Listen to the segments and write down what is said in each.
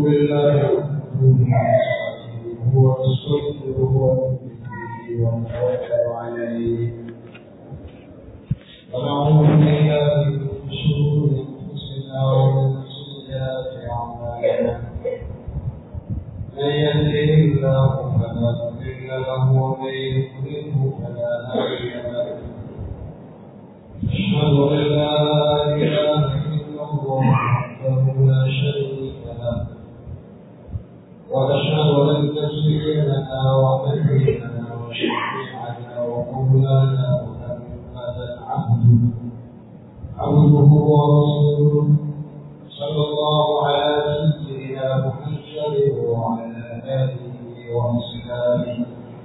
بالله هو الصدق هو ونتوكل عليه ونعوذ بالله من شرور انفسنا ومن سيئات اعمالنا من يهده الله فلا مضل له ومن يضلله فلا هادي له اشهد ان لا اله الا الله وحده لا شريك له واشهد ان سيدنا ونبينا وشفيعنا ومولانا محمدا عبده عبده ورسوله صلى الله على سيدنا محمد وعلى اله واصحابه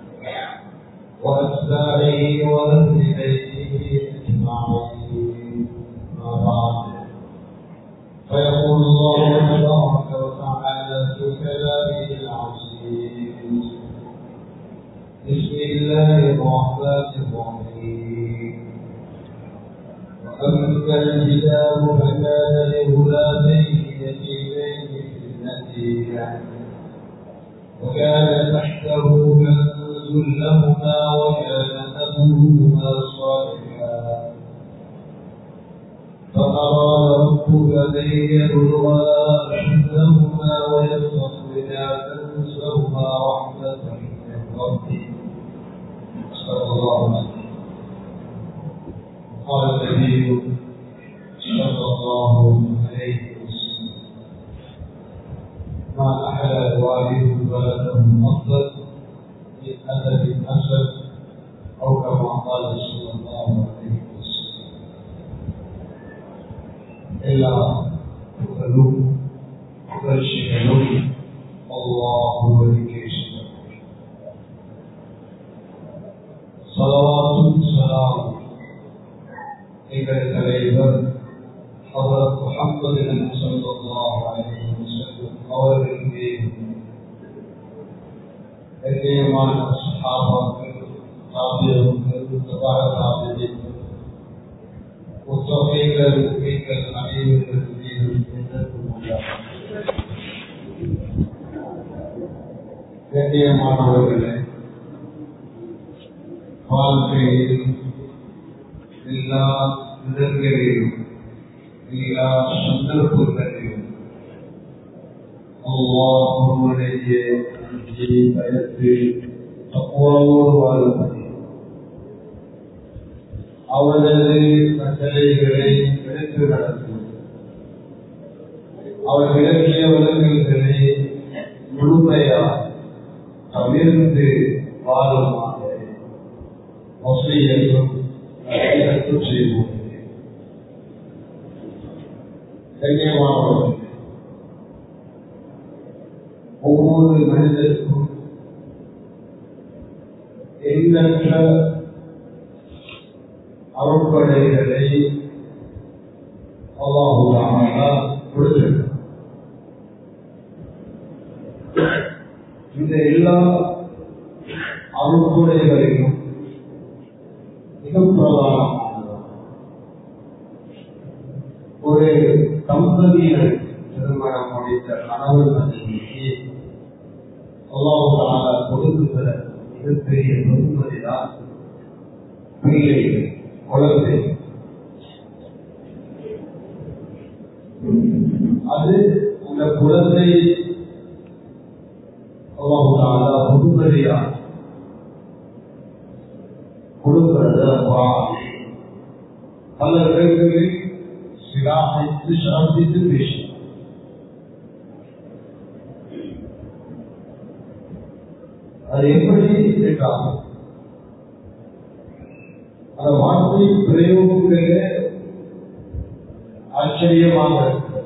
واتباعه واهل بيته اجمعين ما بعد فيقول الله تبارك وتعالى في كلامه العزيز بسم الله الرحمن الرحيم وأما الكتاب فكان لغلامين يتيمين في المدينة وكان تحته كنز لهما وكان أبوهما صالحا فأراد ربك أن يبلغا أشدهما ويستخرجا كنزهما رحمة من ربك صلى الله عليه وسلم قال النبي صلى الله عليه وسلم ما أحلى الوالد ولده أفضل من أدب الأسد أو كما قال صلى الله عليه وسلم إلا تقلوب ترشحلوب الله ولكيش صلوات سلام எங்கள் தலைவர் அவர் முகமது சல்லாஹ் அலி வஸல்லம் அவர்கள் மீது கண்ணியமான சஹாபாக்கள் தாபியங்கள் தபார தாபியங்கள் முத்தகைகள் முகைகள் அனைவர்கள் மீது கண்ணியமானவர்களே வாழ்க்கையில் எல்லா இடங்களிலும் எல்லா சந்தர்ப்பங்களிலும் அல்லாஹுடைய பயத்து தக்குவாவோடு வாழும்படி அவரது கட்டளைகளை எடுத்து நடக்கும் அவர் விளக்கிய விலங்குகளை முழுமையாக தவிர்த்து வாழுமாறு வசையையும் செய்வோம் கண்ணியமானவர்கள் ஒவ்வொரு மனிதருக்கும் எண்ணற்ற அருட்படைகளை அல்லாஹுலாக கொடுத்திருக்கிறார் இந்த எல்லா அருட்படைகளையும் மிக பிரதானமானது ஒரு தம்பதியர் திருமணம் முடித்த கணவன் மனைவிக்கு அல்லாஹால கொடுக்குகிற மிகப்பெரிய வெகுமதிதான் பிள்ளைகள் குழந்தை அது அந்த குழந்தை அல்லாஹால வெகுமதியா கொடுக்கிறது பல இடங்களில் சிலாகித்து சிறப்பித்து பேசும் அது எப்படி கேட்டால் அந்த வார்த்தை பிரயோகங்களே ஆச்சரியமாக இருக்கு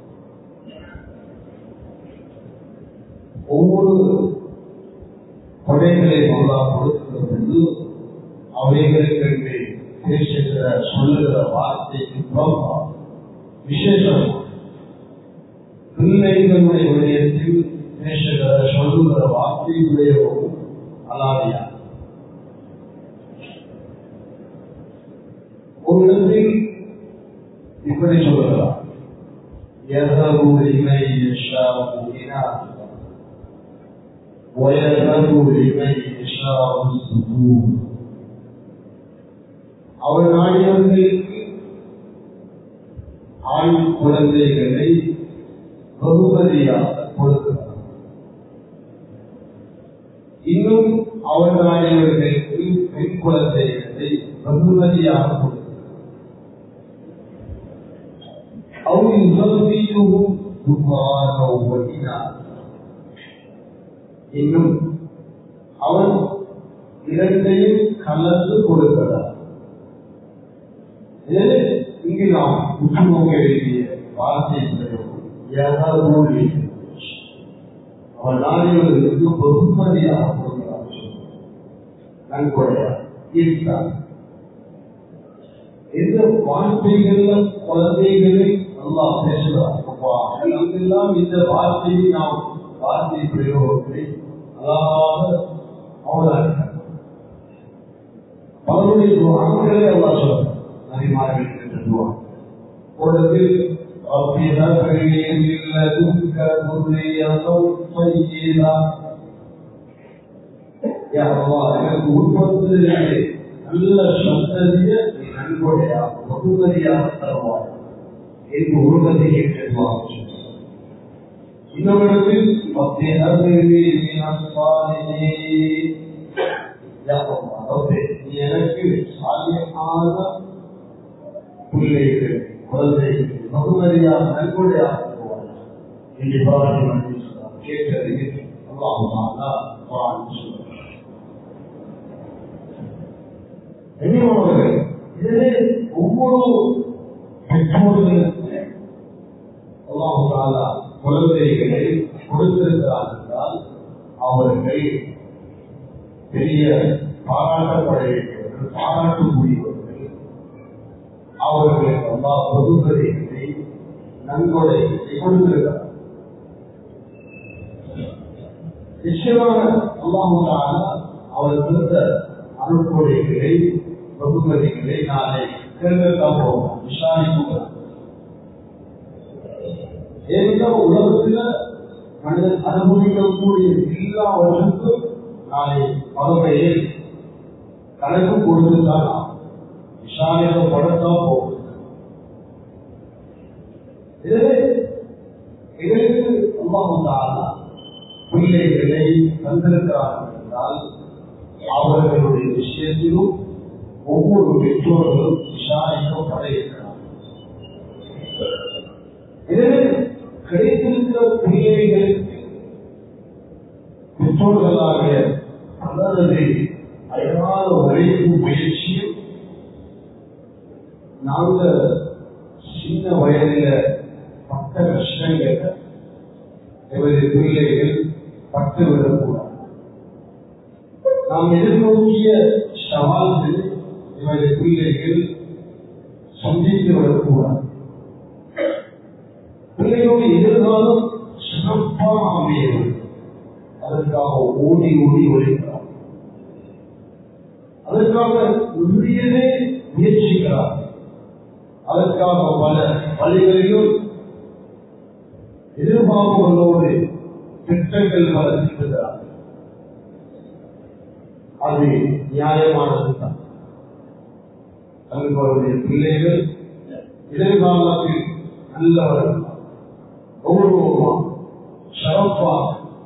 ஒவ்வொரு கொடைகளையும் அல்லா கொடுக்கிற பொழுது அவைகளுக்கு பேசுகிற சொல்லுகிற வார்த்தைக்கு விசேஷம் பிள்ளைகளுடைய விடயத்தில் பேசுகிற சொல்லுகிற வார்த்தையுடைய அலாதியா ஒரு இடத்தில் இப்படி சொல்லுகிறார் يذهب إليه يشاء إلى إناثا ويذر لمن يشاء الصدور அவர் நாடியவர்களுக்கு ஆண் குழந்தைகளை பகுமதியாக கொடுக்கிறார் இன்னும் அவர் நாடியவர்களுக்கு பெண் குழந்தைகளை பகுமதியாக கொடுக்கிறார் أو يزوجهم ذكرانا وإناثا இன்னும் அவன் இரண்டையும் கலந்து கொடுக்கிறார் இங்கு நாம் உற்று நோக்க வேண்டிய வார்த்தை யகூலி அவன் நாடுகளுக்கு பொறுமதியாக கொடுக்கிறார் நன்கொடையா ஈர்த்தார் எந்த வார்த்தைகள்ல குழந்தைகளை நல்லா பேசுகிறார் அங்கெல்லாம் இந்த வார்த்தையை நாம் வார்த்தை பிரயோகத்தை அதாவது அவதானிக்க பலருடைய அணுக்களை அல்லா சொல்றார் நபிமார்கள் என்று சொல்லுவார் ஒரு எனக்கு உற்பத்தி நல்ல சந்ததிய நீ நன்கொடையா பகுமதியாக தருவாய் என்று உருவத்தை கேட்டுவாங்க இன்னொருத்தில் எனக்கு சாலியமான பிள்ளைகள் குழந்தைகள் பகுமதியாக நன்கொடையாக என்று பாராட்டி கேட்கிறது என்னவர்கள் இதிலே ஒவ்வொரு பெற்றோர்களும் அல்லாஹாலா குழந்தைகளை கொடுத்திருக்கிறார் என்றால் அவர்கள் பெரிய பாராட்டப்பட வேண்டியவர்கள் பாராட்டக்கூடியவர்கள் அவர்களுக்கு அல்லா பொதுப்பதைகளை நன்கொடைகளை கொடுத்திருக்கிறார் நிச்சயமாக அல்லாஹாலா அவர் கொடுத்த அருட்கொடைகளை பகுமதிகளை நாளை கேட்கத்தான் போவோம் விசாரிப்புகிறார் எந்த உலகத்துல மனிதன் அனுபவிக்கக்கூடிய எல்லாவற்றுக்கும் நாளை மறுமையில் கணக்கு கொடுத்துதான் விசாரிக்கப்படத்தான் போகும் எங்களுக்கு அம்மாவுக்கான பிள்ளைகளை தந்திருக்கிறார்கள் என்றால் அவர்களுடைய விஷயத்திலும் ஒவ்வொரு பெற்றோர்களும் விசாரிக்கப்பட இருக்கிறார்கள் எனவே கிடைத்திருக்கிற பிள்ளைகளுக்கு பெற்றோர்களாக பலரது அழகான உழைப்பு முயற்சியும் நாங்க சின்ன வயதில பட்ட கஷ்டங்களை எமது பிள்ளைகள் பட்டு விடக்கூடாது நாம் எதிர்நோக்கிய சவால்கள் எமது பிள்ளைகள் சந்தித்து விடக்கூடாது பிள்ளைகளுடைய எதிர்காலம் சிறப்பாக அமையும் அதற்காக ஓடி ஓடி உழைக்கிறார் அதற்காக உரியதே முயற்சிக்கிறார் அதற்காக பல வழிகளிலும் எதிர்பார்ப்புகளோடு திட்டங்கள் பல திட்டுகிறார் அது நியாயமானது தான் தங்களுடைய பிள்ளைகள் எதிர்காலத்தில் நல்லவர்கள் கௌரவமா சிறப்பாக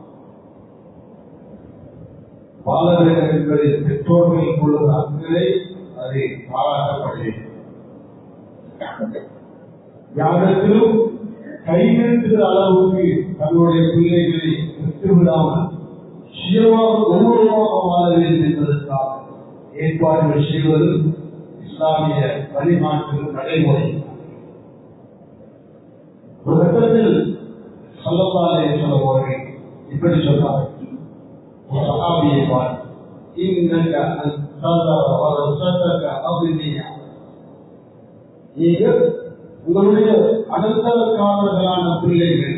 வாழ வேண்டும் என்பதை பெற்றோர்கள் கொள்ளும் அக்கறை அதை பாராட்டப்படுகிறது யாரிடத்திலும் கைநெழுத்துகிற அளவுக்கு தன்னுடைய பிள்ளைகளை விட்டுவிடாமல் சுயமாக கௌரவமாக வாழ வேண்டும் என்பதற்காக ஏற்பாடுகள் செய்வது இஸ்லாமிய வழிகாட்டு நடைமுறை ஒரு கட்டத்தில் சொல்லப்பாலே சொல்லுவார்கள் இப்படி சொன்னார்கள் ஒரு சகாபியை பார் இன்னக அபிநயா நீங்கள் உங்களுடைய அடுத்தவர்களான பிள்ளைகள்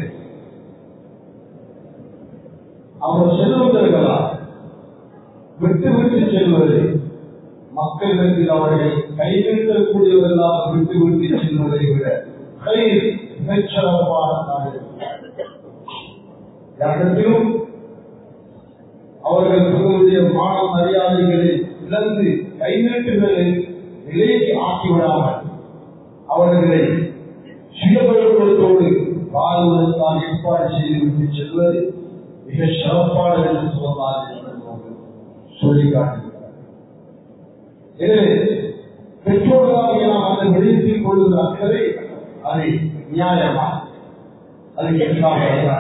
அவர் செல்வந்தர்களா விட்டு விட்டு செல்வது மக்களிடத்தில் அவர்கள் கைவிட்டக்கூடியவர்களாக விட்டு விட்டு செல்வதை விட கை மிகச்சிறப்பான காரியம் யாரிடத்திலும் அவர்கள் தங்களுடைய மான மரியாதைகளை இழந்து கைநீட்டுகளை நிலைக்கு ஆக்கிவிடாமல் அவர்களை சுயபலத்தோடு வாழ்வதற்கான ஏற்பாடு செய்துவிட்டு செல்வது மிக சிறப்பானது என்று சொல்லலாம் என்று சொல்லி காட்டுகிறார் எனவே பெற்றோர்களாக நாம் அந்த விடயத்தில் கொள்ளுகிற அக்கறை அதை நியாயமா அது எல்லாம்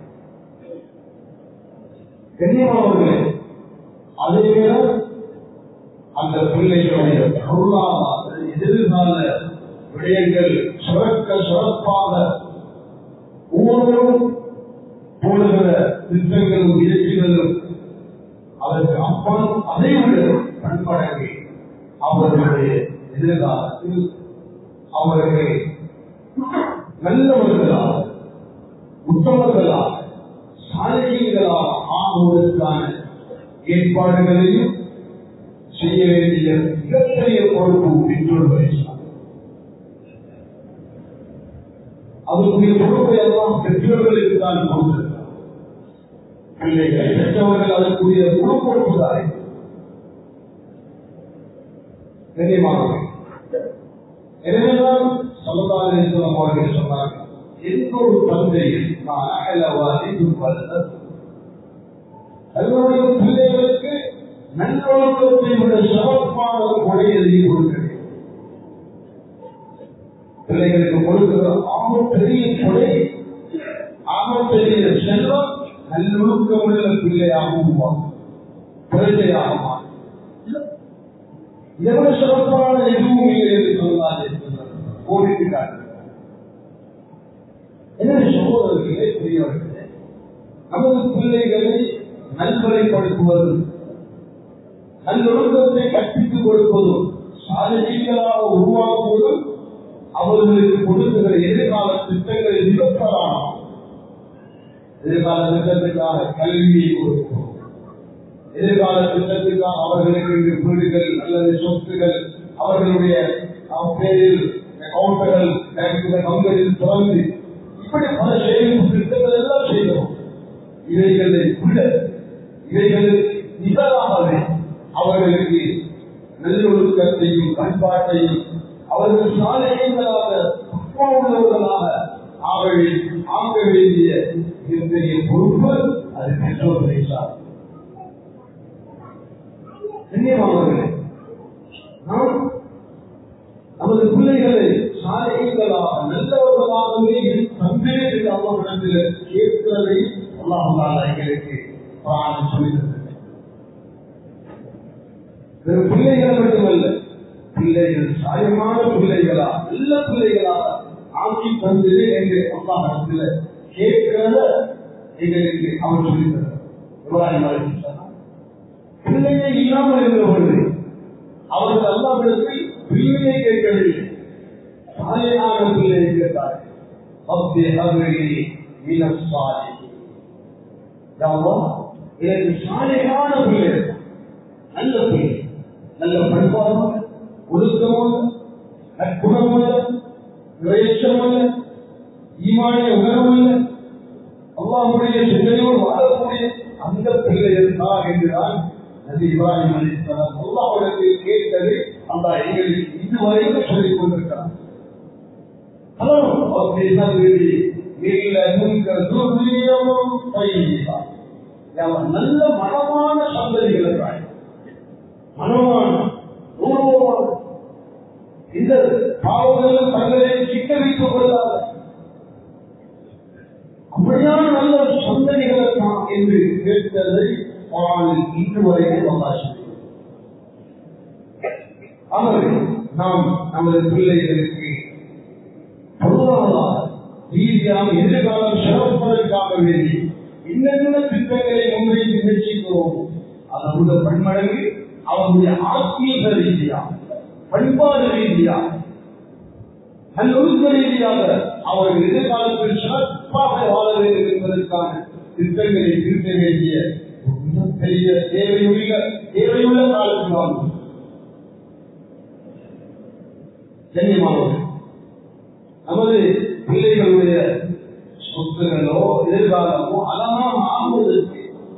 கண்ணியமானவர்களே அதே நேரம் அந்த பிள்ளைகளுடைய பொருளாதார எதிர்கால விடயங்கள் சுரக்க சுரப்பாக ஒவ்வொருவரும் போடுகிற திட்டங்களும் முயற்சிகளும் அதற்கு அப்பால் அதை விட பண்படங்கி அவர்களுடைய எதிர்காலத்தில் அவர்களை நல்லவர்களாக உத்தமர்களாக சாலைகளாக ஆகுவதற்கான ஏற்பாடுகளையும் செய்ய வேண்டிய மிகப்பெரிய பொறுப்பு பெற்றோர்களை அதற்குரிய பொறுப்பை எல்லாம் பெற்றோர்களுக்கு தான் கொடுத்திருக்கிறார் பிள்ளைகள் பெற்றவர்கள் அதற்குரிய முழு பொறுப்புதாரே கண்ணியமானவர்கள் எனவேதான் சமுதாயம் அவர்கள் சொன்னார்கள் எந்த ஒரு தந்தையில் நான் அகலவாதி வல்லது தங்களுடைய பிள்ளைகளுக்கு நல்லொழுக்கத்தை விட சிறப்பான கொடை எழுதி கொடுக்கிறேன் பிள்ளைகளுக்கு கொடுக்கிற ஆக பெரிய கொடை ஆக பெரிய செல்வம் நல்லொழுக்கமுள்ள பிள்ளையாக உருவாகும் குழந்தையாக மாறும் எவ்வளவு சிறப்பான எதுவும் இல்லை என்று சொன்னாலே கோரிக்கிறார்கள் எனவே சகோதரர்களே புரியவர்களே நமது பிள்ளைகளை நல்வரைப்படுத்துவது நல்லொழுக்கத்தை கற்பித்துக் கொடுப்பதும் சாதனைகளாக உருவாக்குவதும் அவர்களுக்கு கொடுக்கிற எதிர்கால திட்டங்களை மிகப்பெறாமல் எதிர்கால திட்டத்துக்காக கல்வியை கொடுப்போம் எதிர்கால திட்டத்துக்காக அவர்களுக்கு வீடுகள் அல்லது சொத்துகள் அவர்களுடைய பேரில் அக்கௌண்ட்கள் பேங்குகள் பங்குகளில் திறந்து இப்படி பல செயல் திட்டங்கள் எல்லாம் செய்கிறோம் இவைகளை விட இவைகளுக்கு நிகழாமலே அவர்களுக்கு நல்லொழுக்கத்தையும் பண்பாட்டையும் அவர்கள் சாலைகளாக உள்ளவர்களாக ஆகவே ஆக்க வேண்டிய மிகப்பெரிய பொறுப்பு அது பெற்றோர்களை சார் கண்ணியமானவர்களே நாம் நமது பிள்ளைகளை சாலைகளாக நல்லவர்களாகவே தந்தே அவர்களிடத்தில் கேட்கிறதை அல்லாஹால எங்களுக்கு சொல்லியிருக்கிறது வெறும் பிள்ளைகள் மட்டுமல்ல பிள்ளைகள் சாயமான பிள்ளைகளா நல்ல பிள்ளைகளா ஆக்கி தந்து எங்க அல்லாஹத்தில் கேட்கிறத எங்களுக்கு அவர் சொல்லித்தர இப்ராஹிம் பிள்ளையை இல்லாமல் இருந்த பொழுது அவர்கள் அல்லாவிடத்தில் பிள்ளையை கேட்கவில்லை சாலையான பிள்ளையை கேட்டார் பக்தி அவர்களே மினசாலை எனக்கு சாலையான பிள்ளை நல்ல பிள்ளை நல்ல பண்பாடு ஒழுக்கமான நற்குணமான விளைச்சமான ஈமானிய உணர்வுள்ள அல்லாவுடைய சிந்தனையோடு வாழக்கூடிய அந்த பிள்ளைகள் தான் என்றுதான் நபி இப்ராஹிம் அலிஸ்லாம் அல்லாவுடைய கேட்டது அந்த எங்களுக்கு இதுவரைக்கும் சொல்லிக் கொண்டிருக்கிறார் நல்ல மனமான சந்ததிகள் மனமான ரூபமான இந்த பாவங்களும் தங்களை சிக்க வைத்துக் கொள்ளாத அப்படியான நல்ல சந்ததிகளை தான் என்று கேட்டதை ஆனால் இன்று வரைக்கும் அவகாசம் ஆகவே நாம் நமது பிள்ளைகளுக்கு பொருளாதார ரீதியாக எதிர்காலம் சிறப்பதற்காக வேண்டி என்னென்ன திட்டங்களை முன்வைத்து முயற்சிக்கிறோம் அதனுடைய பன்மடங்கு அவருடைய ஆத்மீக ரீதியாக பண்பாடு ரீதியாக நல்லொழுக்க ரீதியாக அவர்கள் எதிர்காலத்தில் சிறப்பாக வாழ வேண்டும் என்பதற்கான திட்டங்களை திருத்த வேண்டிய மிகப்பெரிய தேவையுள்ள தேவையுள்ள காலத்தில் வாழ்வோம் கண்ணியமானவர்கள் நமது பிள்ளைகளுடைய சொத்துகளோ எதிர்காலமோ அதெல்லாம் ஆகுவதற்கு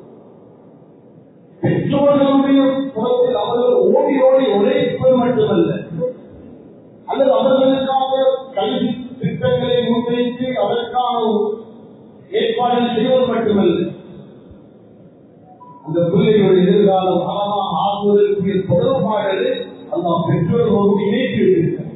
பெற்றோர்களுடைய புறத்தில் அவர்கள் ஓடி ஓடி உழைப்பது மட்டுமல்ல அல்லது அவர்களுக்காக கல்வி திட்டங்களை முன்வைத்து அதற்கான ஏற்பாடு செய்வது மட்டுமல்ல அந்த பிள்ளைகளுடைய எதிர்காலம் அழகாக ஆகுவதற்கு தொடர்பாடு அந்த பெற்றோர்களோடு இணைத்து இருக்கிறார்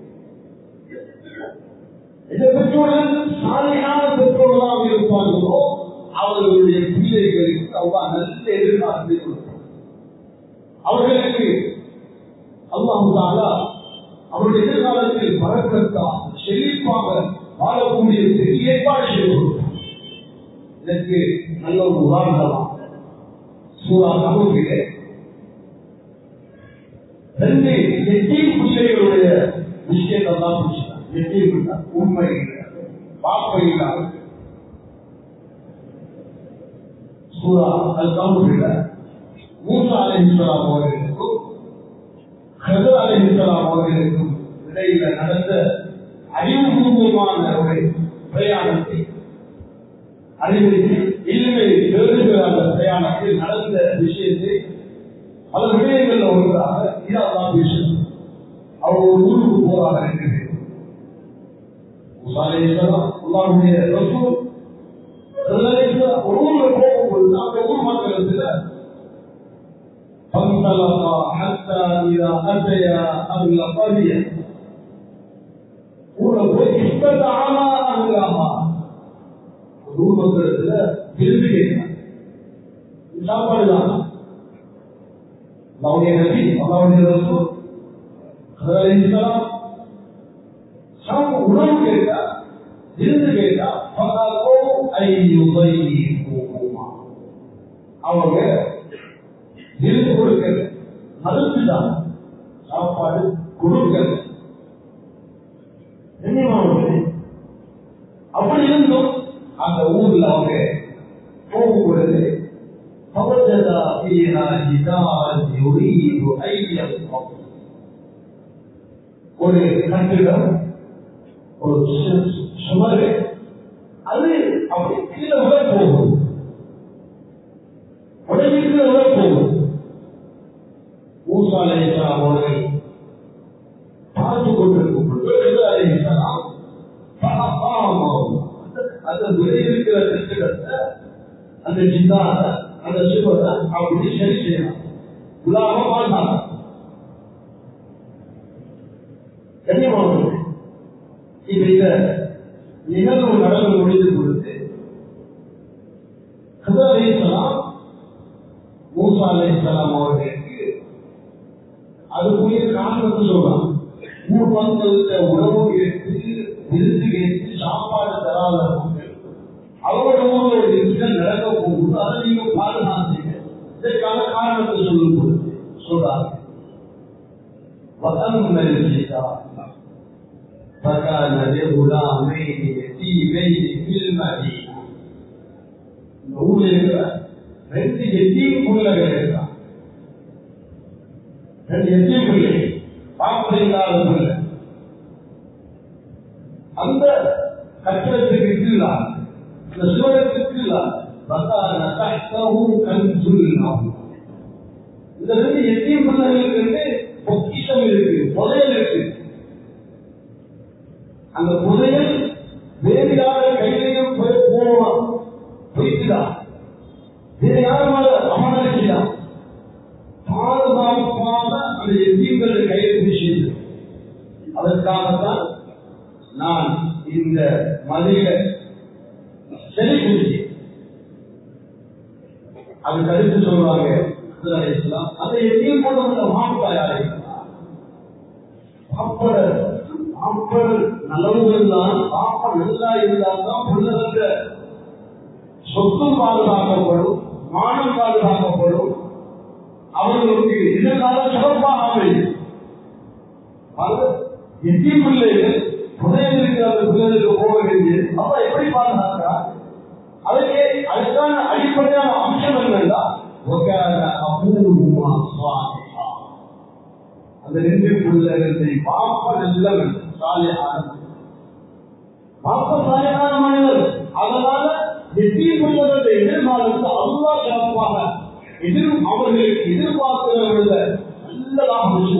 இந்த பெற்றோர்கள் சாலையான பெற்றோர்களாக இருப்பார்களோ அவர்களுடைய பிள்ளைகளுக்கு அவ்வளவு நல்ல எதிர்காலத்தை கொடுப்பார் அவர்களுக்கு அல்லாஹாலா அவருடைய எதிர்காலத்தில் பறக்கத்தா செழிப்பாக வாழக்கூடிய பெரிய ஏற்பாடு செய்து கொடுப்பார் இதற்கு நல்ல ஒரு உதாரணமா சூறா சமூகிலே ரெண்டு எத்தீம் பிள்ளைகளுடைய விஷயத்தை தான் பிடிச்சாங்க எத்தீம் உண்மை இல்லை பாப்பை இல்லாத சூறா அது சமூகில மூசா அலிஹிஸ்லாம் அவர்களுக்கும் ஹசர் அலிஹிஸ்லாம் அவர்களுக்கும் இடையில நடந்த அறிவுபூர்வமான ஒரு பிரயாணத்தை அறிவை இல்லை தேடுகிற அந்த பிரயாணத்தில் நடந்த விஷயத்தை பல விடயங்கள் ஒன்றாக இதான் விஷயம் அவர் ஒரு ஊருக்கு போறாங்க இருக்குது உங்களுடைய ரசூல் ஒரு ஊர்ல போகும்போது அந்த ஊர் மக்களத்துல فانطلقا حتى إذا أتيا أهل قرية ஊர்ல போய் இஷ்டத்தாமா அங்கலாமா ஊர் மக்களத்துல விரும்பி கேட்கிறான் சாப்பாடு தான் அல்லாவுடைய நபி அல்லாவுடைய ரசூல் அலைஹிஸ்ஸலாம் சாப்பிட உணவு கேட்டா விருந்து கேட்டா பதாக்கோ ஐயுதையுமா அவங்க விருந்து கொடுக்கல மறுத்துதான் சாப்பாடு கொடுக்கல கண்ணியமானவர்களே, அப்படி இருந்தும் அந்த ஊர்ல அவங்க போகும்பொழுது فوجد فيها جدارا يريد ان ينقض ஒரு கட்டிடம் ஒரு சு- சுமரு அது அப்படி கீழே விட போகும் உடனே கீழே விட போகும் மூசா அலைஹிஸ்ஸலாம் அவர்கள் பார்த்து கொண்டிருக்கும் பொழுது ஹிதர் அலைஹிஸ்ஸலாம் பலபாமம் அந்த விளைவிக்கிற கட்டிடத்தை அந்த ஜிந்தார அந்த சுவரை அப்படி சரி செய்யலாம் உலாம மாட்டாங்க கண்ணியமானவர்களே, இப்ப இந்த நிகழ்வு நடந்து முடிந்து கொடுத்து ஹிதர் அலைஹிஸ்ஸலாம் மூசா அலைஹிஸ்ஸலாம் அவர்களுக்கு அதுக்குரிய காரணத்தை சொல்றாங்க ஊர் மக்களுக்கு உணவு கேட்டு விருந்து கேட்டு சாப்பாடு தராத மக்கள் அவரோட ஊர்ல ஒரு இன்சிடென்ட் நடக்க போகுது அதை நீங்க பாதுகாத்தீங்க இதற்கான காரணத்தை சொல்லும் பொழுது சொல்றாங்க وأما الجدار فكان لغلامين يتيمين في المدينة இந்த ஊர்ல இருக்கிற ரெண்டு எத்தீம் பிள்ளைகள் இருக்கான் ரெண்டு எத்தீம் பிள்ளை பாப்பது இல்லாத பிள்ளை அந்த கட்டிடத்துக்கு கீழா இந்த சுவரத்துக்கு கீழா வக்கான தஹ்தஹு கன்சுல் நஹு. இந்த ரெண்டு எத்தீம் பிள்ளைகளுக்கு வந்து பொக்கிஷம் இருக்கு புதையல் இருக்கு அந்த புதையல் வேறு யார கையிலையும் போய் போகலாம் போய்க்குதான் வேறு யாருமால அமர்ச்சிதான் பாதுகாப்பான அந்த எத்தீம்களை கையில் விஷயம் அதற்காகத்தான் நான் இந்த மதில சரி குடிச்சேன் அதுக்கு அடுத்து சொல்றாங்க ஹசரத் அலைஹிஸ்ஸலாம், அதை எதையும் கொண்டு வந்த மாப்பிள்ளை யாரு பாப்படர் பாப்படர் நல்லவர்கள் தான் பாப்பா நல்லா இருந்தால் தான் பிள்ளைங்க சொத்தும் பாதுகாக்கப்படும் மானம் பாதுகாக்கப்படும் அவர்களுக்கு எதிர்கால சிறப்பாக அமையும் எத்தி பிள்ளைகள் புதையல் இருக்கிற பிள்ளைகளுக்கு போக வேண்டியது அப்ப எப்படி பாதுகாக்கிறா அதுக்கு அதுக்கான அடிப்படையான அம்சம் என்னன்னா وَكَانَ أَبُوهُمَا صَالِحًا. அந்த ரெண்டு பிள்ளைகளை பாப்ப நல்லவன் சாலையான பாப்ப சாலையான மனிதர் அதனால வெற்றி கொள்வதற்கு எதிர்காலத்தை அல்லா சிறப்பாக எதிர் அவர்களுக்கு எதிர்பார்க்கிறவர்கள நல்லதாக வச்சு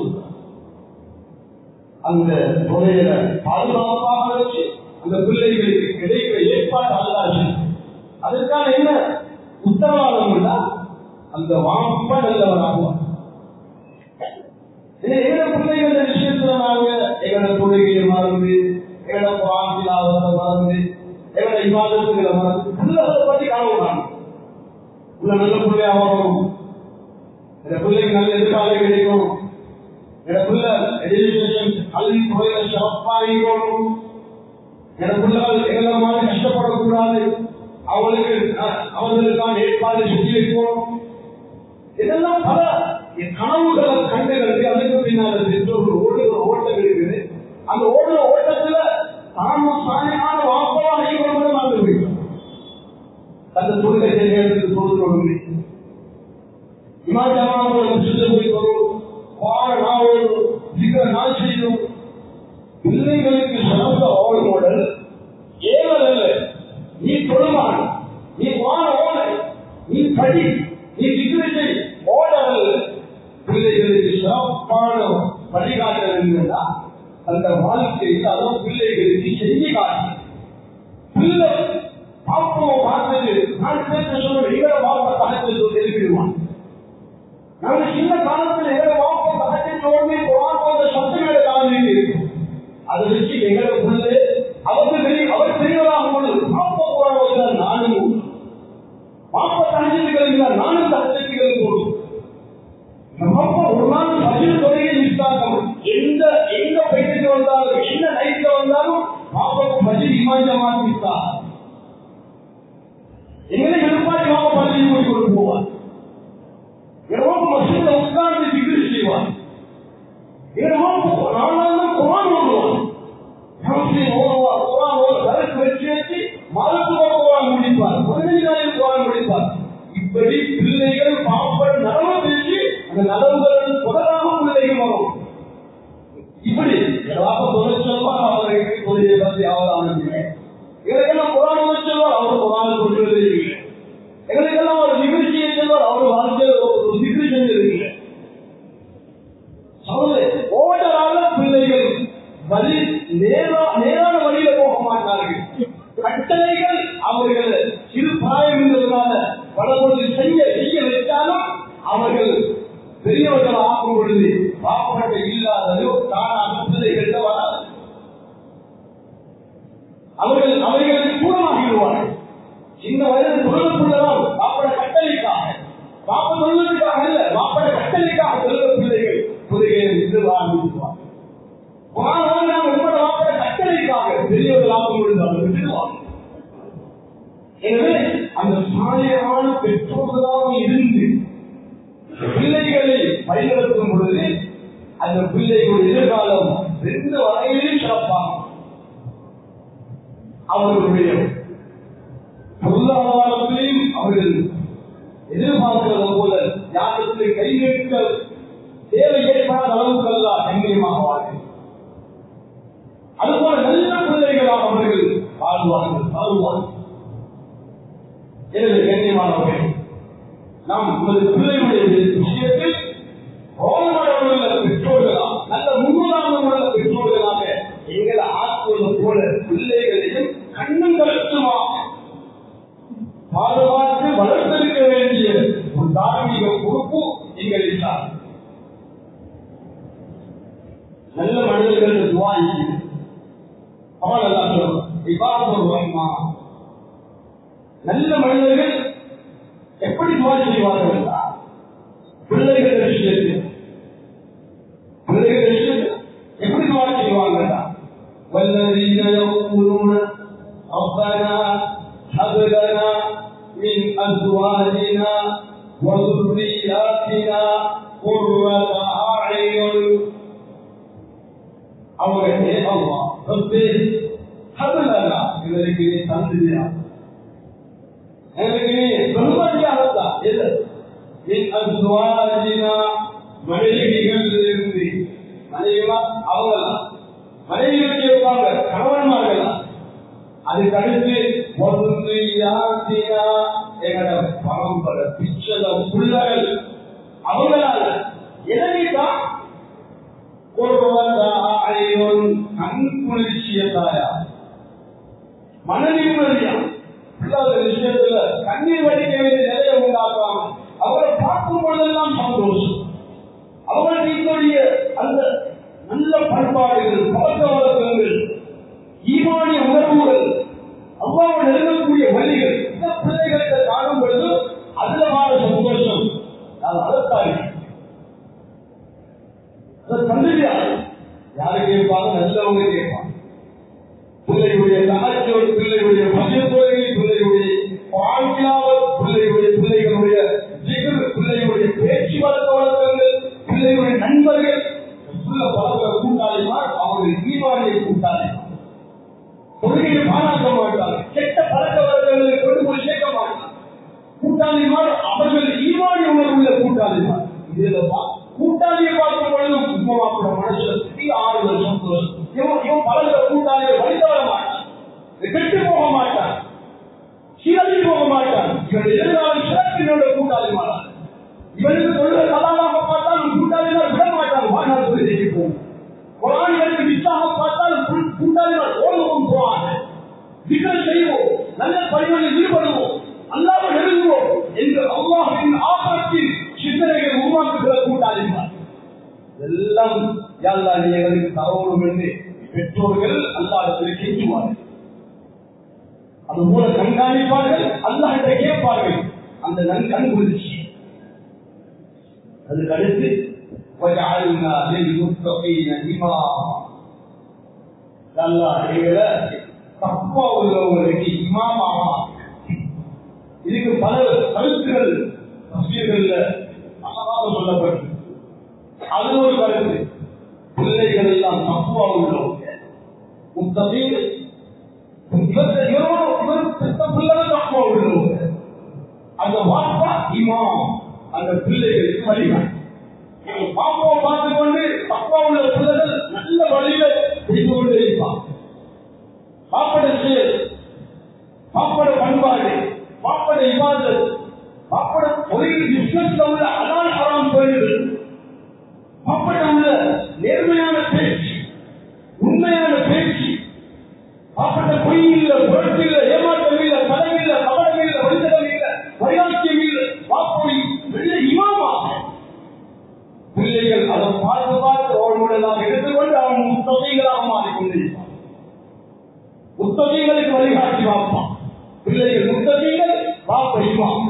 அந்த தொழில பாதுகாப்பாக வச்சு அந்த பிள்ளைகளுக்கு கிடைக்கிற ஏற்பாடு அல்லாச்சு அதற்கான என்ன உத்தரவாதம் அந்த வாப்ப நல்லவராகுவார் எங்களோட பிள்ளைகள் விஷயத்துல நாங்க எங்களோட தொழுகையை மறந்து எங்களோட பாசிலாவத்தை மறந்து எங்களோட விவாதத்துகளை மறந்து பிள்ளைகளை பத்தி கனவுறாங்க உள்ள நல்ல பிள்ளையா வரணும் எங்க பிள்ளைக்கு நல்ல எதிர்காலம் கிடைக்கும் எங்க பிள்ளை எஜுகேஷன் கல்வி துறையில சிறப்பாகணும் எங்க பிள்ளைகள் எங்களை மாதிரி கஷ்டப்படக்கூடாது அவங்களுக்கு அவர்களுக்கான ஏற்பாடு செஞ்சு வைக்கணும் இதெல்லாம் பல கனவுகளை கண்டுகளுக்கு அதுக்கு பின்னால பெற்றோர்கள் ஓடுகிற ஓட்டம் இருக்குது அந்த ஓடுற ஓட்டத்துல தாம சாணியான வாப்பா ஐவரும் வந்து போயிட்டோம் அந்த தொழிலை செய்யறதுக்கு தொழில் இமாச்சாரம் சிந்து போய் வரும் வார நாள் மிக நாள் செய்யும் பிள்ளைகளுக்கு சிறந்த ஓடு மாடல் ஏவல் அல்ல நீ தொழுமான் நீ வான ஓட நீ படி நீ சிகிச்சை ஓடல் பிள்ளைகளுக்கு சிறப்பான வழிகாட்டல் இருந்தா அந்த வாழ்க்கையில் அதுவும் பிள்ளைகளுக்கு செஞ்சு காட்டு பிள்ளை பாப்பம் பார்த்தது நான் பேச சொல்ல இவர பாப்பா தகத்தை எழுப்பிடுவான் நாங்க சின்ன காலத்துல எங்க பாப்பா தகத்தை தோண்டி போன சத்தங்களை தாண்டி இருக்கும் அதை வச்சு எங்களை பிள்ளை அவருக்கு தெரியும் அவர் தெரியலாம் பொழுது பாப்பா போறாங்க நானும் பாப்பா தகச்சத்துக்கள் நானும் தகச்சத்துக்கள் போடும் ஒரு நாள் பதில் தொகையை நிறுத்தாக்கம் எந்த எந்த பைக்கு வந்தாலும் என்ன நைட்ல வந்தாலும் பாப்பாக்கு பதில் இமாஞ்சமா நிறுத்தா எங்களை எழுப்பாட்டி பாப்பா பதில் போய் கொண்டு போவார் இரவு மசித உட்கார்ந்து டிகிரி செய்வார் இரவு நாளாக குரான் ஓடுவார் ஓடுவார் குரான் ஓட கருத்து வச்சு வச்சு மருத்துவ குரான் முடிப்பார் பதினைஞ்சாயிரம் குரான் முடிப்பார் இப்படி பிள்ளைகள் பாப்பல் நலவு பேசி அந்த நலவுகள் தொடராக பிள்ளைகள் வரும் இப்படி வாப்ப தொழில் சொல்வார் அவருக்கு தொழிலை பற்றி அவதானம் எங்களுக்கெல்லாம் குரான் சொல்வார் அவர் குரான் சொல்வது இல்லை எங்களுக்கெல்லாம் ஒரு நிகழ்ச்சியை சொல்வார் அவர் வாழ்க்கையில் ஒரு நிகழ்ச்சி செஞ்சிருக்கீங்க ஓடரால பிள்ளைகள் வழி நேரா நேரான வழியில போக மாட்டார்கள் கட்டளைகள் அவர்கள் சிறு பிராயம் இருந்ததுனால பல பொழுது செய்ய செய்ய வைத்தாலும் அவர்கள் பெரியவர்கள் ஆகும் பொழுது பாப்பாட்டை இல்லாததோ தானாக பிள்ளைகள் வராது அவர்கள் அவைகளுக்கு தூரமாகிவிடுவார்கள் சின்ன வயது தொழிலுக்குள்ளதான் பாப்பட கட்டளைக்காக பாப்ப தொழிலுக்காக அல்ல பாப்பட கட்டளைக்காக செல்ல பிள்ளைகள் புதைகளை இன்று ஆரம்பித்துவார்கள் பாப்பட கட்டளைக்காக பெரியவர்கள் ஆகும் பொழுது அவர்கள் விடுவார்கள் எனவே அந்த சாலையான பெற்றோர்களாக இருந்து பிள்ளைகளை பயன்படுத்தும் பொழுது அந்த பிள்ளைகள் எதிர்காலம் எந்த வகையிலும் சிறப்பாக அவர்களுடைய பொருளாதாரத்திலையும் அவர்கள் எதிர்பார்க்கிறது போல யாருக்கு கை நீட்ட தேவை ஏற்படாத அளவுக்கு எல்லாம் கண்ணியமாக வாழ்க்கை அதுபோல நல்ல பிள்ளைகளாக அவர்கள் வாழ்வார்கள் வாழ்வார்கள் எனவே கண்ணியமானவர்கள் நாம் உங்களது பிள்ளைகளுடைய விஷயத்தில் ரோமானவர்கள பெற்றோர்களா நல்ல முன்னுதாரணம் உள்ள பெற்றோர்களாக எங்களை ஆக்குவது போல பிள்ளைகளையும் கண்ணும் கருத்துமாக பாதுகாத்து வளர்த்தெடுக்க வேண்டிய ஒரு தார்மீக பொறுப்பு எங்களை சார் நல்ல மனிதர்கள் துவாயி அவன் எல்லாம் சொல்லுவான் விவாதமா நல்ல மனிதர்கள் எப்படி துவா செய்வார்கள் பிள்ளைகள் விஷயத்தில் பிள்ளைகள் விஷயத்தில் எப்படி துவா செய்வாங்க والذين يقولون ربنا هب لنا من ازواجنا وذرياتنا قرة اعين அவர்களே அல்லா ரப்பே ஹபலனா இவருக்கு தந்திரியா எனக்கு பெருமதியாகத்தான் எது என் அசுவாஜினா மனைவிகள் இருந்து மனைவிமா அவங்களாம் மனைவிகள் இருப்பாங்க கணவன்மார்களா அதுக்கு அடுத்து ஒன்று யாத்திரா எங்கட பரம்பரை பிச்சத புள்ளகள் அவங்களால எனவேதான் ஒருவன் கண் குளிர்ச்சிய தாயா மன நிம்மதியா இல்லாத விஷயத்துல கண்ணீர் வடிக்க வேண்டிய நிலையை உண்டாக்குறாங்க அவரை பார்க்கும் பொழுதெல்லாம் சந்தோஷம் அவர்களுடைய அந்த நல்ல பண்பாடுகள் பழக்க வழக்கங்கள் ஈமானிய உணர்வுகள் அவ்வாறு நெருங்கக்கூடிய வழிகள் இந்த பிள்ளைகளுக்கு காணும் பொழுது அதுல வாழ சந்தோஷம் நான் அதைத்தான் அதை கண்டுபிடியா யாரு கேட்பாங்க நல்லவங்க கேட்பாங்க பிள்ளையுடைய நகைச்சோடு பிள்ளையுடைய பஞ்சத்தொழில் பிள்ளையுடைய வாழ்க்கையாளர் பிள்ளையுடைய பிள்ளைகளுடைய ஜிகர் பிள்ளையுடைய பேச்சு வழக்க வழக்கங்கள் பிள்ளையுடைய நண்பர்கள் புள்ள பழக்க கூட்டாளிமார் அவர்கள் ஈவானியை கூட்டாளிமார் கொள்கையை பாராட்ட மாட்டாங்க கெட்ட பழக்க வழக்கங்களை கொண்டு போய் சேர்க்க மாட்டாங்க கூட்டாளிமார் அவர்கள் ஈவானி உணர்வுள்ள கூட்டாளிமார் இதுல பா- கூட்டாளியை பார்க்கும் பொழுது உண்மையாப்பட மனுஷனுக்கு ஆறுதல் சந்தோஷம் இவன் இவன் பழக்க கூட்டாளியை வழி தவற மாட்டான் கெட்டு போக மாட்டான் சீரழி போக மாட்டான் இவன் எதிர்காலம் சிறப்பினோட கூட்டாளி மாறான் இவனுக்கு சொல்ற கதாவாக பார்த்தால் கூட்டாளிகள் விட மாட்டான் வாழ்நாள் சொல்லி ஜெயிப்போம் குரானிகளுக்கு நிச்சாக பார்த்தால் கூ- கூட்டாளிகள் ஓடுவோம் போவாங்க விக்ரம் செய்வோம் நல்ல பணிகளில் ஈடுபடுவோம் அல்லாத நெருங்குவோம் என்று அல்லாஹின் ஆபரத்தின் சிந்தனைகளை உருவாக்குகிற கூட்டாளிகள் எல்லாம் யாழ்லா நீ எங்களுக்கு தரவும் என்று பெற்றோர்கள் அல்லாஹத்தில் கெஞ்சுவார்கள் அது மூல கண்காணிப்பார்கள் அல்லாஹிட்ட கேட்பார்கள் அந்த நன் கண் குளிர்ச்சி அதுக்கு அடுத்து وَجَعَلْنَا لِلْمُتَّقِينَ إِمَامًا அல்லாஹ் எங்களை தப்பா உள்ளவங்களுக்கு இமாமாக இதுக்கு பல கருத்துகள் தஸ்மீர்கள்ல அழகாக சொல்லப்பட்டு அது ஒரு கருத்து பிள்ளைகள் எல்லாம் தப்பா உள்ளவங்க முத்தகீன் இவர்கள் இவரோடு இவர் பெற்ற பிள்ளைகள் தப்பா உள்ளவங்க அந்த வாப்பா இமாம் அந்த பிள்ளைகளுக்கு வழிகாட்டு பாப்பாவை பார்த்து கொண்டு அப்பா உள்ள பிள்ளைகள் நல்ல வழியில செய்து கொண்டே இருப்பான் பாப்பட செயல் பாப்பட பண்பாடு பாப்பட இவாதல் பாப்பட தொழில் பிசினஸ்ல உள்ள அதான் ஹராம் தொழில்கள் பாப்பட உள்ள நேர்மையான பேச்சு உண்மையான பேச்சு பாப்பட்ட பொய் இல்ல புரட்சி இல்ல ஏமாற்றம் இல்ல கலம் இல்ல கபடம் இல்ல வழித்தடம் இல்ல வைராக்கியம் இல்ல பாப்போய் வெள்ள இமாமாக பிள்ளைகள் அதை பார்த்து பார்த்து அவர்களுடன் எடுத்துக்கொண்டு அவன் முத்தகைகளாக மாறிக்கொண்டிருப்பான் முத்தகைகளுக்கு வழிகாட்டி பார்ப்பான் பிள்ளைகள் முத்தகைகள் வாப்படிப்பான்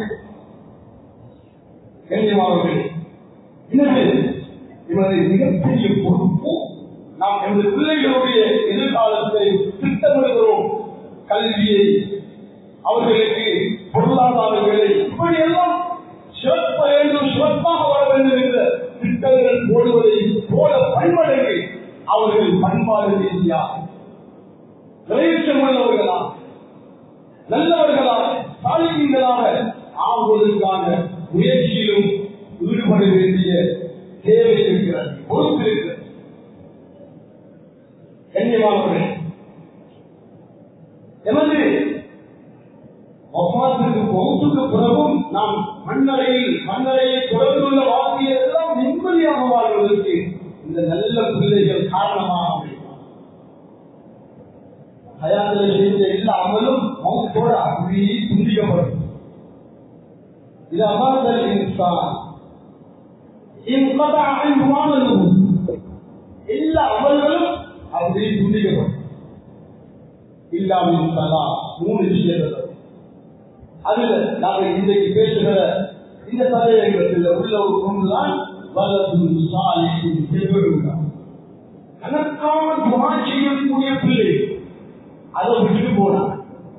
கண்ணியமானவர்களே எனவே இவரது மிகப்பெரிய பொறுப்பு நாம் எமது பிள்ளைகளுடைய எதிர்காலத்தை திட்டமிடுகிறோம் கல்வியை அவர்களுக்கு பொருளாதாரங்களை இப்படியெல்லாம் சிறப்ப வேண்டும் சிறப்பாக வர வேண்டும் என்ற திட்டங்கள் போடுவதை போல பண்படங்கை அவர்கள் பண்பாடு ரீதியாக நிறைவேற்றம் உள்ளவர்களா நல்லவர்களாக சாலிகங்களாக ஆகுவதற்கான முயற்சியிலும் ஈடுபட வேண்டிய தேவை இருக்கிறது பொறுப்பு இருக்கிறது கண்ணியமானவர்கள் எமது ஒப்பாத்துக்கு மௌத்துக்கு பிறகும் நாம் மண்ணறையில் மண்ணறையை தொடர்ந்துள்ள வாழ்க்கையை எல்லாம் நிம்மதியாக வாழ்வதற்கு இந்த நல்ல பிள்ளைகள் காரணமாக அமையும் ஹயாத்தில் செய்த எல்லா அமலும் மௌத்தோட அப்படியே துண்டிக்கப்படும் இது அமாதல் இன்சான் இன்கதா عنه عمله எல்லா அமல்களும் அப்படியே துண்டிக்கப்படும் இல்லாமல் சலா மூணு விஷயங்கள் அதுல நாங்க இன்றைக்கு பேசுகிற இந்த தலையங்கத்தில் உள்ள ஒரு ஒன்றுதான் வல்லது சாலிக்கும் செல்வருகிறார் கணக்கான துவா செய்யக்கூடிய பிள்ளை அதை விட்டுட்டு போனாங்க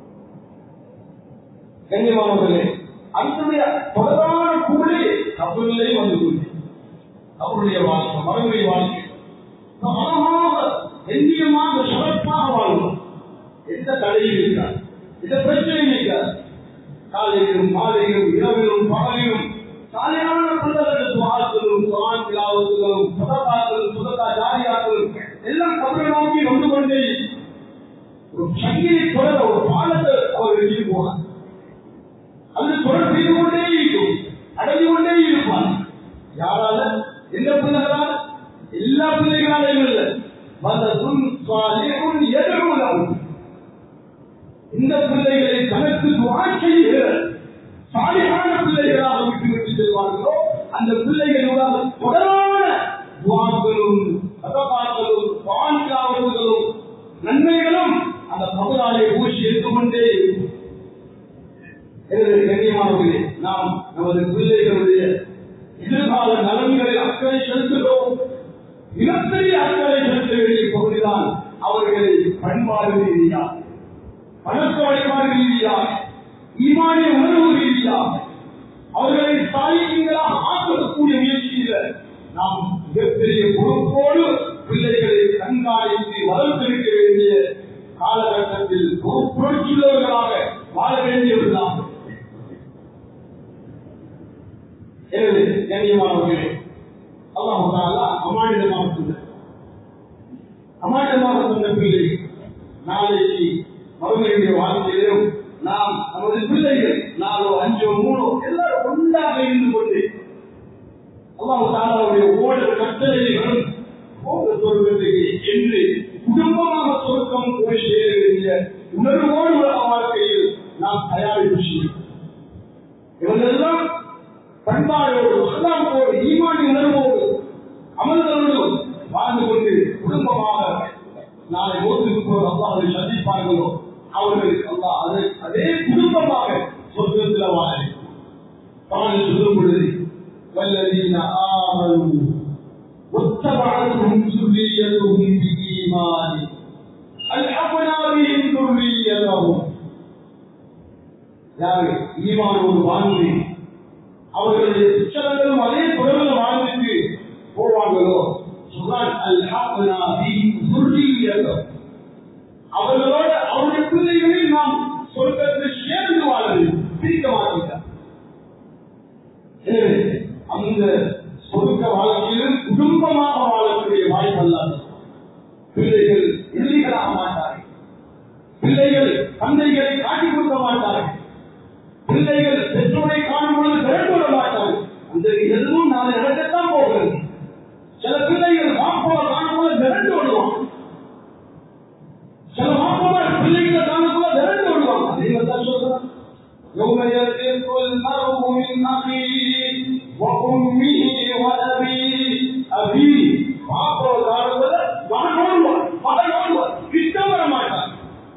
கண்ணியமானவர்களே அந்த தொடரான கூலி கப்பலிலே வந்து கூலி அவருடைய வாழ்க்கை மறுமுறை வாழ்க்கை அழகாக எந்தியமாக சிறப்பாக வாழ்வோம் எந்த தடையும் இருக்காது எந்த பிரச்சனையும் இருக்காது காலையிலும் மாலையிலும் இரவிலும் பகலிலும் சாலையான பிள்ளைகளுக்கு வாழ்த்தலும் குரான் விழாவத்திலும் சுதக்காக்களும் சுதக்கா ஜாரியாக்களும் எல்லாம் கபரை நோக்கி வந்து கொண்டே ஒரு சங்கிலி தொடர ஒரு பாலத்தை அவர் வெளியே போனார் அது தொடர் செய்து கொண்டே இருக்கும் அடைந்து கொண்டே இருப்பார் யாரால எந்த பிள்ளைகளால் எல்லா பிள்ளைகளாலும் இல்லை வந்ததும் சுவாலியும் எதிர்கொள்ளவும் இந்த பிள்ளைகளை தனக்கு துவா செய்கிற சாலியான பிள்ளைகளாக விட்டு விட்டு செல்வார்களோ அந்த பிள்ளைகளோட தொடரான துவாக்களும் சதபாக்களும் பான்காவல்களும் நன்மைகளும் அந்த பகவானை பூசி எடுத்துக்கொண்டே இருக்கும் எனவே கண்ணியமானவர்களே நாம் நமது பிள்ளைகளுடைய எதிர்கால நலன்களில் அக்கறை செலுத்துகிறோம் மிகப்பெரிய அக்கறை செலுத்த வேண்டிய பகுதிதான் அவர்களை பண்பாடு ரீதியாக பணக்க வழிபாடு ரீதியாக ஈமானிய உணர்வு ரீதியாக அவர்களை சாயிகளாக ஆக்கக்கூடிய முயற்சியில நாம் மிகப்பெரிய பொறுப்போடு பிள்ளைகளை கண்காணித்து வளர்த்திருக்க வேண்டிய காலகட்டத்தில் பொறுப்புணர்ச்சியுள்ளவர்களாக வாழ வேண்டியவர்களாக எனவே கண்ணியமானவர்களே அல்லாஹால அமானிதமாக சொன்ன அமானிதமாக சொன்ன பிள்ளை நாளைக்கு மறுமையுடைய வாழ்க்கையிலும் நாம் நமது பிள்ளைகள் நாலோ அஞ்சோ மூணோ எல்லாரும் ஒன்றாக இருந்து கொண்டு அல்லாஹாலாவுடைய ஓடல் கட்டளைகளும் போக சொர்க்கத்துக்கு என்று குடும்பமாக சொர்க்கம் போய் சேர வேண்டிய உணர்வோடு உலக வாழ்க்கையில் நாம் தயாரிப்பு செய்யும் இவர்களெல்லாம் பண்பாடோடு அல்லாமோடு ஈமானி உணர்வோடு அமல்களோடு வாழ்ந்து கொண்டு குடும்பமாக நாளை ஓட்டுக்கு போது அல்லாஹை சந்திப்பார்களோ அவர்களுக்கு அல்லா அது அதே குடும்பமாக சொர்க்கத்தில் வாழ தான் சொல்லும் பொழுது والذين آمنوا واتبعتهم ذريتهم بإيمان ألحقنا بهم ذريتهم யாரு ஈமானோடு வாழ்ந்து அவர்களுடைய சிச்சலங்களும் அதே தொடர்பில் வாழ்ந்துட்டு போவாங்களோ சொல்றான் அல்ஹக்னா பிஹிம் ذريتهم அவர்களோட அவருடைய பிள்ளைகளை நாம் சொர்க்கத்தில் சேர்ந்து வாழ பிரிக்க மாட்டீங்க எனவே அந்த சொர்க்க வாழ்க்கையிலும் குடும்பமாக வாழக்கூடிய வாய்ப்பு அல்லாது பிள்ளைகள் எதிரிகளாக மாட்டார்கள் பிள்ளைகள் தந்தைகளை காட்டி கொடுக்க மாட்டார்கள் பிள்ளைகள் பெற்றோரை காணும் பொழுது திரண்டு விட மாட்டார்கள் அந்த எதுவும் நாளை நடக்கத்தான் போகிறது சில பிள்ளைகள் மாப்போவை காணும் பொழுது திரண்டு விடுவான் சில மாப்போவர் பிள்ளைகளை காணும் பொழுது திரண்டு விடுவாங்க அதே தான் சொல்றாங்க يوم يفر المرء من أخيه وأمه وأبيه أبيه மாப்போ காணும்போது மகன் ஓடுவார் மகன் ஓடுவார் கிட்ட வர மாட்டார்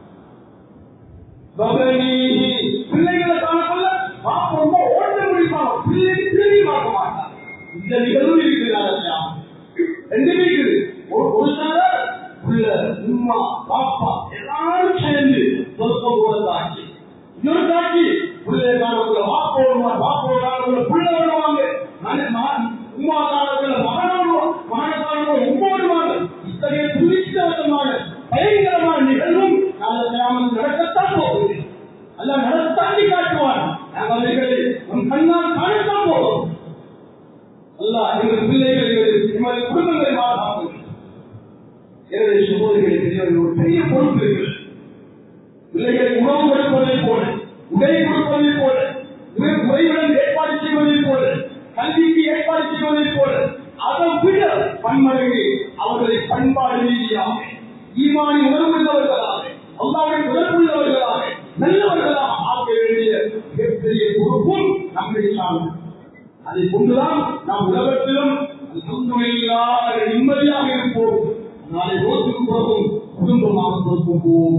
பகனி பிள்ளைகளை காணக்கொள்ள மாப்போ ரொம்ப ஓட்ட முடிப்பாங்க பிள்ளைக்கு திரும்பி பார்க்க மாட்டார் இந்த நிகழ்வு இருக்கிறார் ரெண்டுமே இருக்குது ஒரு ஒரு நாள் உள்ள உம்மா பாப்பா எல்லாரும் சேர்ந்து சொர்க்கம் போல காட்சி இன்னொரு காட்சி பிள்ளை காலத்துல வாப்போ வருவார் வாப்போ காலத்துல பிள்ளை வருவாங்க உமா காலத்துல மகன் வருவான் மகன காலத்துல உமா வருவாங்க இத்தகைய துரிஷ்டவசமான பயங்கரமான நிகழ்வும் நாங்கள் நடக்கத்தான் போகுது அல்ல நடத்தாண்டி காட்டுவான் நாங்கள் அவைகளை உன் கண்ணால் காணத்தான் போகிறோம் அல்ல எங்கள் பிள்ளைகள் எமது குடும்பங்களை பாதுகாப்பு எனவே சகோதரிகளுக்கு ஒரு பெரிய பொறுப்பு இருக்கிறது பிள்ளைகளுக்கு உணவு கொடுப்பதை போல உடை கொடுப்பதை போல முறையுடன் ஏற்பாடு செய்வதை போல கல்விக்கு ஏற்பாடு செய்வதை போல அதை விட பன்மடங்கு அவர்களை பண்பாடு ரீதியாக ஈமானி உணர்வுள்ளவர்களாக அல்லாவுடைய உணர்வுள்ளவர்களாக நல்லவர்களாக ஆக்க வேண்டிய மிகப்பெரிய பொறுப்பும் நம்மை சார்ந்தது அதை கொண்டுதான் நாம் உலகத்திலும் நிம்மதியாக இருப்போம் நாளை ரோட்டுக்கு போகும் குடும்பமாக கொடுப்போம்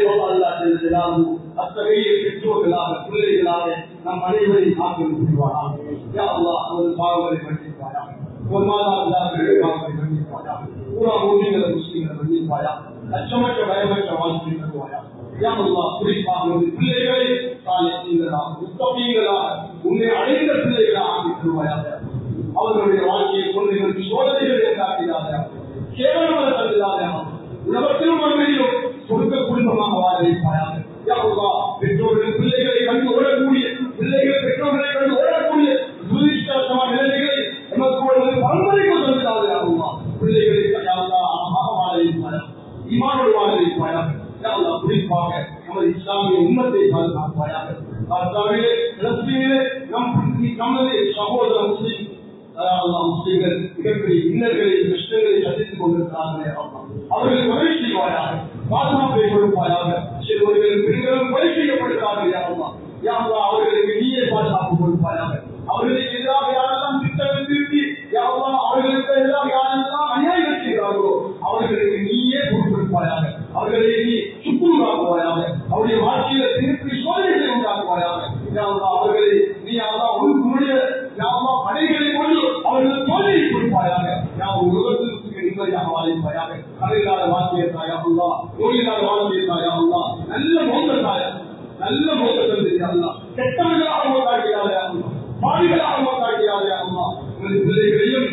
அத்தகைய பெற்றோர்களாக பிள்ளைகளாக நம் அனைவரையும் ஆக்கிரம் புரிவாரா அவரது பாவங்களை மன்னிப்பாயா ஒரு மாதாவின் பாவங்களை மன்னிப்பாயா பூரா மூலிகளை முஸ்லீம்களை மன்னிப்பாயா அச்சமற்ற பயமற்ற வாழ்க்கை தருவாயா குறிப்பாக பிள்ளைகளை சாலைகளாக உத்தமீங்களாக உன்னை அடைந்த பிள்ளைகளாக ஆக்கி தருவாயாக அவர்களுடைய வாழ்க்கையை கொண்டு எங்களுக்கு சோதனைகளை காட்டினாக கேவலமாக தந்ததாக உலகத்திலும் மறுமையிலும் சொர்க்க குடும்பமாக வாழ வைப்பாயாக பெற்றோர்கள் பிள்ளைகளை கண்டு ஓடக்கூடிய பிள்ளைகள் பெற்றோர்களை கண்டு ஓடக்கூடிய துரிஷ்டமான நிலைமைகளை எமக்கு ஒரு பரம்பரைக்கு தந்ததாக பிள்ளைகளை அழகாக வாழ வைப்பாயா இமானோடு வாழ வைப்பாயா குறிப்பாக நம் நமது சகோதர முஸ்லிம் அல்லாஹ் முஸ்லிம்கள் மிகப்பெரிய இன்னல்களை கஷ்டங்களை சந்தித்துக் கொண்டிருக்கிறார்களே அல்லாஹ் அவர்கள் கொலை செய்வாயாக பாதுகாப்பை கொடுப்பாயாக சிறுவர்கள் பெண்களும் கொலை செய்யப்படுகிறார்கள் யாருமா யாரா அவர்களுக்கு நீயே பாதுகாப்பு கொடுப்பாயாக அவர்களுக்கு எதிராக யாரெல்லாம் திட்டம் திருப்பி யாரா அவர்களுக்கு எதிராக யாரெல்லாம் அநியாயம் செய்கிறார்களோ அவர்களுக்கு நீயே பொறுப்பெடுப்பாயாக அவர்களை நீ சுக்குருவாக்குவாயாக அவருடைய வாழ்க்கையில திருப்பி சோதனைகளை உண்டாக்குவாயாக யாரா அவர்களை நீ யாரா உன்னுடைய யாரா படைகளை கொண்டு அவர்கள் சோதனை கொடுப்பாயாக யார் உலகத்திற்கு நிம்மதியாக வாழ்ப்பாயாக கதையில்லாத வாழ்க்கையை தாயா அல்லா நோயில்லாத வாழ்க்கையை தாயா அல்லா நல்ல மோந்த தாயா நல்ல மோதல் தெரியாதா கெட்டவர்களாக மோதாக்கிறாரே அம்மா பாவிகளாக மோதாக்கிறாரே அம்மா உங்கள் பிள்ளைகளையும்